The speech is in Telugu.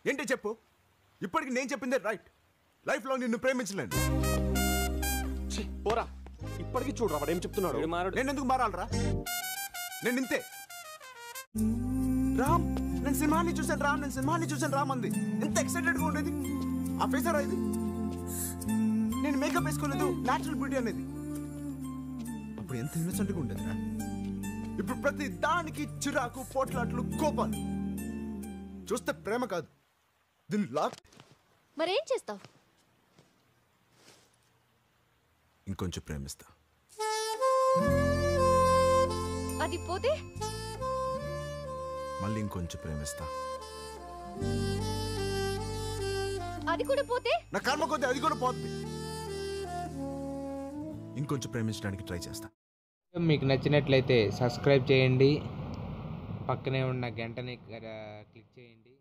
ఏంటి చెప్పు ఇప్పటికి నేను చెప్పిందే రైట్ లైఫ్ లో నిన్ను ప్రేమించలేను ఛీ, పోరా ఇప్పటికీ చూడరా వాడు ఏం చెప్తున్నాడు వీడు మారడు నేను ఎందుకు మారాలరా నేను ఇంతే రామ్ నేను సినిమాని చూసాను రామ్ నేను సినిమాని చూసాను రామ్ అంది ఎంత ఎక్సైటెడ్ గా ఉండేది ఆ ఫేసరా ఇది నేను మేకప్ వేసుకోలేదు న్యాచురల్ బ్యూటీ అనేది అప్పుడు ఎంత ఇన్నోసెంట్ గా ఉండేది రా ఇప్పుడు ప్రతి దానికి చిరాకు పోట్లాట్లు కోపాలు చూస్తే ప్రేమ కాదు దీన్ని లాక్ మరేం చేస్తావు ఇంకొంచెం ప్రేమిస్తా అది పోతే మళ్ళీ ఇంకొంచెం ప్రేమిస్తా అది కూడా పోతే నా కర్మ కొద్ది అది కూడా పోతుంది ఇంకొంచెం ప్రేమించడానికి ట్రై చేస్తా మీకు నచ్చినట్లయితే సబ్స్క్రైబ్ చేయండి పక్కనే ఉన్న గంటని క్లిక్ చేయండి